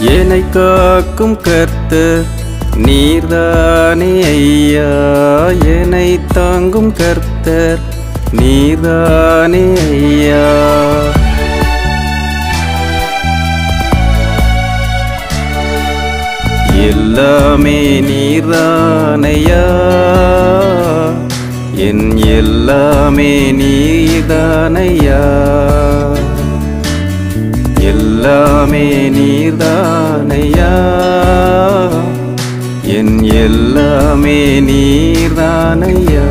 என்னை காக்கும் கர்த்தர் நீர்தானே ஐயா என்னை தாங்கும் கர்த்தர் நீர்தானே ஐயா எல்லாமே நீர்தானையா என் எல்லாமே நீர்தானையா எல்லாமே நீர்தானையா என் எல்லாமே நீர்தானையா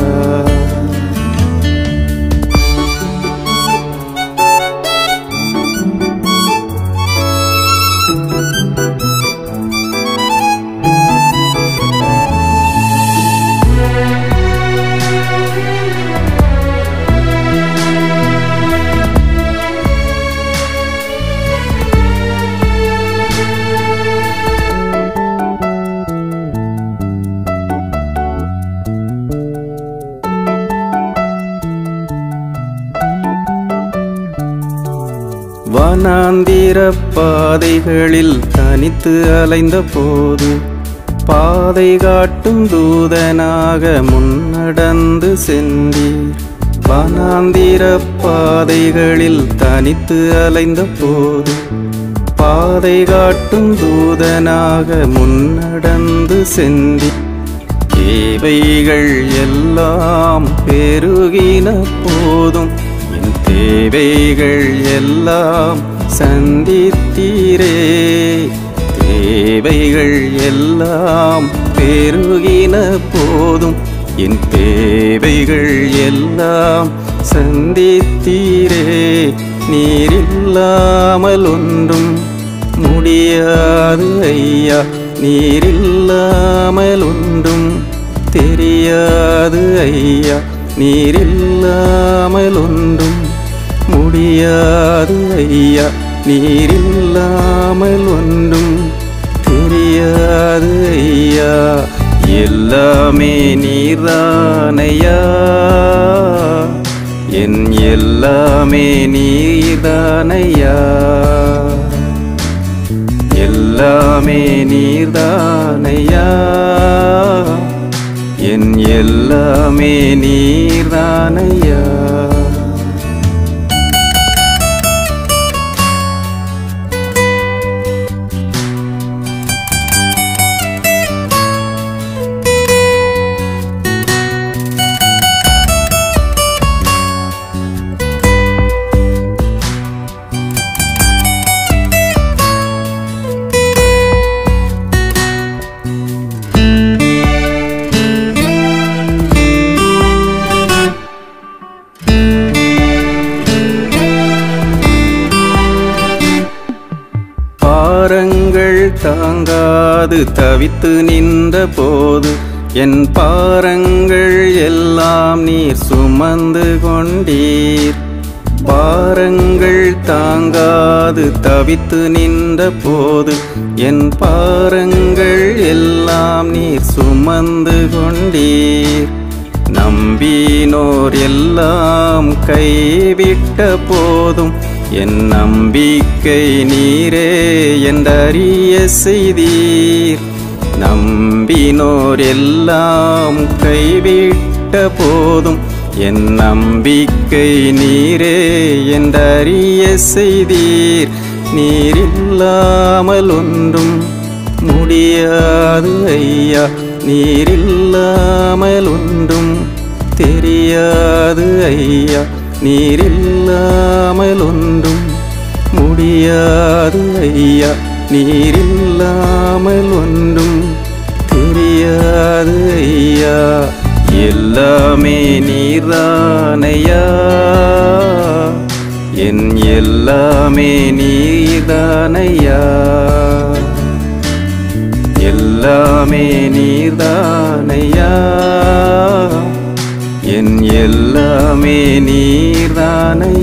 வனாந்திர பாதைகளில் தனித்து அலைந்த போது பாதை காட்டும் தூதனாக முன்னடந்து சென்றீர் வனாந்திர பாதைகளில் தனித்து அலைந்த போது பாதை காட்டும் தூதனாக முன்னடந்து சென்றீர் தேவைகள் எல்லாம் பெருகின போதும் என் தேவைகள் எல்லாம் சந்தித்தீரே தேவைகள் எல்லாம் பெருகின போதும் என் தேவைகள் எல்லாம் சந்தித்தீரே நீரில்லாமல் ஒன்றும் முடியாது ஐயா நீரில்லாமல் ஒன்றும் தெரியாது ஐயா நீரில்லாமல் ஒன்றும் முடியாது ஐயா நீரில்லாமல் ஒன்றும் தெரியாது ஐயா எல்லாமே நீர்தானையா என் எல்லாமே நீர்தானையா எல்லாமே நீர்தானையா என் எல்லாமே நீர்தானையா பாரங்கள் தாங்காது தவித்து நின்ற போது என் பாரங்கள் எல்லாம் நீர் சுமந்து கொண்டீர் பாரங்கள் தாங்காது தவித்து நின்ற போது என் பாரங்கள் எல்லாம் நீர் சுமந்து கொண்டீர் நம்பினோர் எல்லாம் கைவிட்ட போதும் என் நம்பிக்கை நீரே என்றறிய செய்தீர் நம்பினோர் எல்லாம் கைவிட்ட போதும் என் நம்பிக்கை நீரே என்றறிய செய்தீர் நீரில்லாமல் ஒன்றும் முடியாது ஐயா நீரில்லாமல் ஒன்றும் தெரியாது ஐயா நீரில்லாமல் ஒன்றும் முடியாது ஐயா நீரில்லாமல் ஒன்றும் தெரியாது ஐயா எல்லாமே நீர்தானையா என் எல்லாமே நீர்தானையா எல்லாமே நீர்தானையா என் எல்லாமே நீர்தானையா